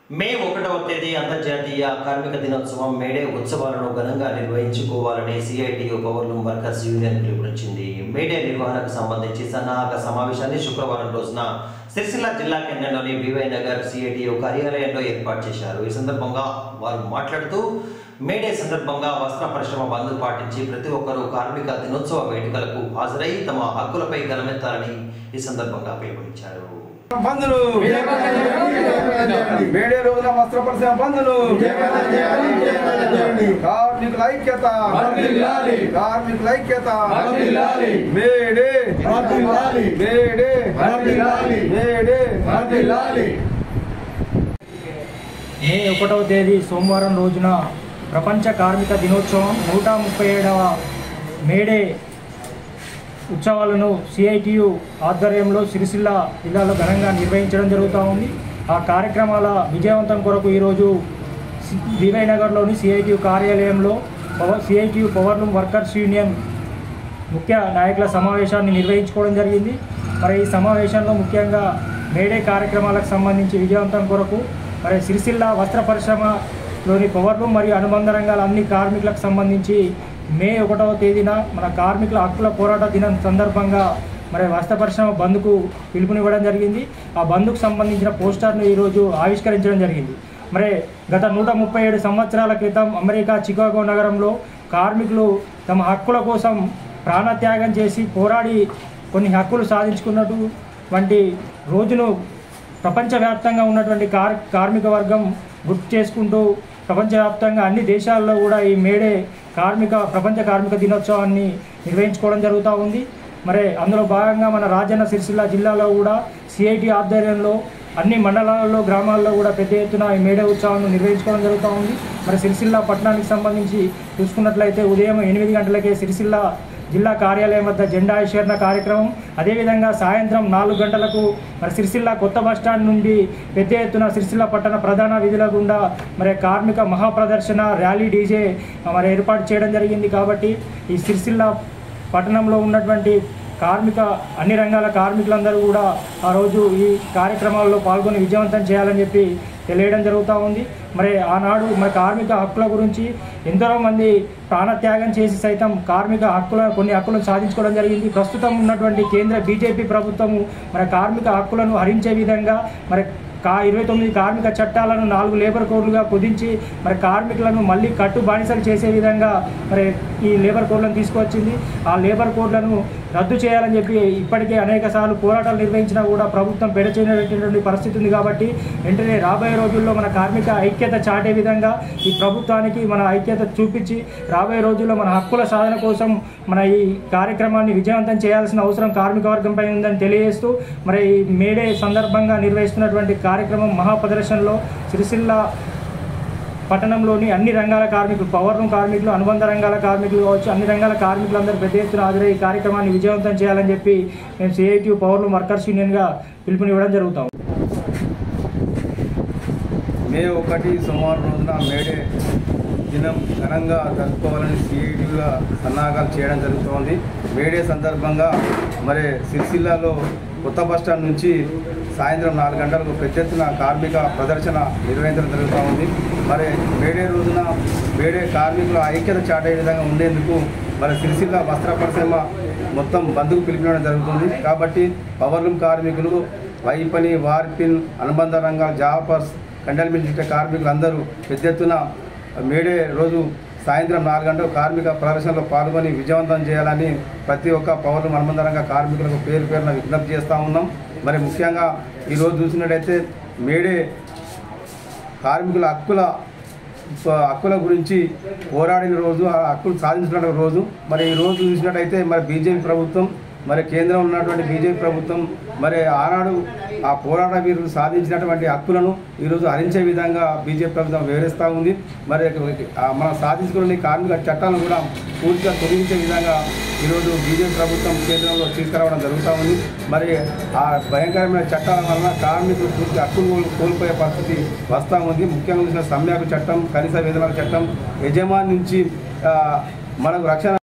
మే ఒకటవ తేదీ అంతర్జాతీయ కార్మిక దినోత్సవం మేడే ఉత్సవాలను ఘనంగా నిర్వహించుకోవాలని సిఐటియు పవర్లూమ్ వర్కర్స్ యూనియన్ పిలుపునిచ్చింది మేడే నిర్వహణకు సంబంధించి సన్నాహక సమావేశాన్ని శుక్రవారం రోజున సిరిసిల్ల జిల్లా కేంద్రంలోని వివై నగర్ సిఐటియు కార్యాలయంలో ఏర్పాటు చేశారు ఈ సందర్భంగా వారు మాట్లాడుతూ మేడే సందర్భంగా వస్త్ర పరిశ్రమ బంద్ పాటించి ప్రతి ఒక్కరూ కార్మిక దినోత్సవ వేడుకలకు హాజరై తమ హక్కులపై గలమెత్తాలని ఈ సందర్భంగా పిలుపునిచ్చారు బంధులు మేడే రోజున వస్త్ర పరిశ్రమ బంధులు కార్మికుల ఐక్యత కార్మికుల ఐక్యత మేడే మేడే మేడే మే ఒకటవ తేదీ సోమవారం రోజున ప్రపంచ కార్మిక దినోత్సవం నూట ముప్పై ఏడవ మేడే ఉత్సవాలను సిఐటియు ఆధ్వర్యంలో సిరిసిల్ల జిల్లాలో ఘనంగా నిర్వహించడం జరుగుతూ ఉంది ఆ కార్యక్రమాల విజయవంతం కొరకు ఈరోజు సి- వివై నగర్లోని సిఐటియు కార్యాలయంలో power CITU powerloom workers union ముఖ్య నాయకుల సమావేశాన్ని నిర్వహించుకోవడం జరిగింది మరి ఈ సమావేశంలో ముఖ్యంగా మేడే కార్యక్రమాలకు సంబంధించి విజయవంతం కొరకు మరి సిరిసిల్ల వస్త్ర పరిశ్రమలోని పవర్లూమ్ మరియు అనుబంధ రంగాల అన్ని కార్మికులకు సంబంధించి మే ఒకటవ తేదీన మన కార్మికుల హక్కుల పోరాట దినం సందర్భంగా మరి వస్త్ర పరిశ్రమ బంద్కు పిలుపునివ్వడం జరిగింది ఆ బంద్కు సంబంధించిన పోస్టర్ను ఈరోజు ఆవిష్కరించడం జరిగింది మరి గత నూట ముప్పై ఏడు సంవత్సరాల క్రితం అమెరికా చికాగో నగరంలో కార్మికులు తమ హక్కుల కోసం ప్రాణత్యాగం చేసి పోరాడి కొన్ని హక్కులు సాధించుకున్నట్టు వంటి రోజును ప్రపంచవ్యాప్తంగా ఉన్నటువంటి కార్ కార్మిక వర్గం గుర్తు చేసుకుంటూ ప్రపంచవ్యాప్తంగా అన్ని దేశాల్లో కూడా ఈ మేడే కార్మిక ప్రపంచ కార్మిక దినోత్సవాన్ని నిర్వహించుకోవడం జరుగుతూ ఉంది మరి అందులో భాగంగా మన రాజన్న సిరిసిల్ల జిల్లాలో కూడా సిఐటి ఆధ్వర్యంలో అన్ని మండలాలలో గ్రామాల్లో కూడా పెద్ద ఎత్తున ఈ మేడే ఉత్సవాలను నిర్వహించుకోవడం జరుగుతూ ఉంది మరి సిరిసిల్ల పట్టణానికి సంబంధించి చూసుకున్నట్లయితే ఉదయం ఎనిమిది గంటలకే సిరిసిల్ల జిల్లా కార్యాలయం వద్ద జెండా ఆవిష్కరణ కార్యక్రమం అదేవిధంగా సాయంత్రం నాలుగు గంటలకు మరి సిరిసిల్ల కొత్త బస్టాండ్ నుండి పెద్ద ఎత్తున సిరిసిల్ల పట్టణ ప్రధాన విధుల గుండా మరి కార్మిక మహాప్రదర్శన ర్యాలీ డీజే మరి ఏర్పాటు చేయడం జరిగింది కాబట్టి ఈ సిరిసిల్ల పట్టణంలో ఉన్నటువంటి కార్మిక అన్ని రంగాల కార్మికులందరూ కూడా ఆ రోజు ఈ కార్యక్రమాల్లో పాల్గొని విజయవంతం చేయాలని చెప్పి తెలియడం జరుగుతూ ఉంది మరి ఆనాడు మరి కార్మిక హక్కుల గురించి ఎందరో మంది ప్రాణత్యాగం చేసి సైతం కార్మిక హక్కుల కొన్ని హక్కులను సాధించుకోవడం జరిగింది ప్రస్తుతం ఉన్నటువంటి కేంద్ర బీజేపీ ప్రభుత్వము మరి కార్మిక హక్కులను హరించే విధంగా మరి కా ఇరవై తొమ్మిది కార్మిక చట్టాలను నాలుగు లేబర్ కోడ్లుగా కుదించి మరి కార్మికులను మళ్ళీ కట్టు బానిసలు చేసే విధంగా మరి ఈ లేబర్ కోడ్లను తీసుకొచ్చింది ఆ లేబర్ కోడ్లను రద్దు చేయాలని చెప్పి ఇప్పటికే అనేక సార్లు పోరాటాలు నిర్వహించినా కూడా ప్రభుత్వం పెడచేయనటువంటి పరిస్థితి ఉంది కాబట్టి వెంటనే రాబోయే రోజుల్లో మన కార్మిక ఐక్యత చాటే విధంగా ఈ ప్రభుత్వానికి మన ఐక్యత చూపించి రాబోయే రోజుల్లో మన హక్కుల సాధన కోసం మన ఈ కార్యక్రమాన్ని విజయవంతం చేయాల్సిన అవసరం కార్మిక వర్గంపై ఉందని తెలియజేస్తూ మరి ఈ మేడే సందర్భంగా నిర్వహిస్తున్నటువంటి కార్యక్రమం మహాప్రదర్శనలో సిరిసిల్ల పట్టణంలోని అన్ని రంగాల కార్మికులు పవర్ రూమ్ కార్మికులు అనుబంధ రంగాల కార్మికులు కావచ్చు అన్ని రంగాల కార్మికులందరూ పెద్ద ఎత్తున హాజరై ఈ కార్యక్రమాన్ని విజయవంతం చేయాలని చెప్పి మేము సిఐటి పవర్ రూమ్ వర్కర్స్ యూనియన్గా పిలుపునివ్వడం జరుగుతాం మే ఒకటి సోమవారం రోజున మేడే దినం ఘనంగా జరుపుకోవాలని సిఐటిగా సన్నాహాలు చేయడం జరుగుతోంది మేడే సందర్భంగా మరి సిరిసిల్లాలో కొత్త బస్టాండ్ నుంచి సాయంత్రం నాలుగు గంటలకు పెద్ద ఎత్తున కార్మిక ప్రదర్శన నిర్వహించడం జరుగుతూ ఉంది మరి మేడే రోజున మేడే కార్మికుల ఐక్యత చాటే విధంగా ఉండేందుకు మరి సిరిసిల్ల వస్త్ర పరిశ్రమ మొత్తం బంధుకు పిలిపించడం జరుగుతుంది కాబట్టి పవర్ రూమ్ కార్మికులు వైపని వార్పిన్ అనుబంధ రంగాల జాపర్స్ కండల్మెంట్ కార్మికులందరూ పెద్ద ఎత్తున మేడే రోజు సాయంత్రం నాలుగు గంటలకు కార్మిక ప్రదర్శనలో పాల్గొని విజయవంతం చేయాలని ప్రతి ఒక్క పౌరులు అనుబంధ రంగ కార్మికులకు పేరు పేరున విజ్ఞప్తి చేస్తూ ఉన్నాం మరి ముఖ్యంగా ఈరోజు చూసినట్టయితే మేడే కార్మికుల హక్కుల హక్కుల గురించి పోరాడిన రోజు ఆ హక్కులు సాధించిన రోజు మరి ఈ రోజు చూసినట్టయితే మరి బీజేపీ ప్రభుత్వం మరి కేంద్రంలో ఉన్నటువంటి బీజేపీ ప్రభుత్వం మరి ఆనాడు ఆ పోరాట వీరులు సాధించినటువంటి హక్కులను ఈరోజు హరించే విధంగా బీజేపీ ప్రభుత్వం వివరిస్తూ ఉంది మరి ఆ మనం సాధించుకున్న ఈ కార్మిక చట్టాలను కూడా పూర్తిగా తొలగించే విధంగా ఈరోజు బీజేపీ ప్రభుత్వం కేంద్రంలో తీసుకురావడం జరుగుతూ ఉంది మరి ఆ భయంకరమైన చట్టాల వలన కార్మికులు పూర్తి హక్కులు కోల్- కోల్పోయే పరిస్థితి వస్తూ ఉంది ముఖ్యంగా చూసిన సమ్యాకు చట్టం కనీస వేతనాల చట్టం యజమాని నుంచి ఆ, మనకు రక్షణ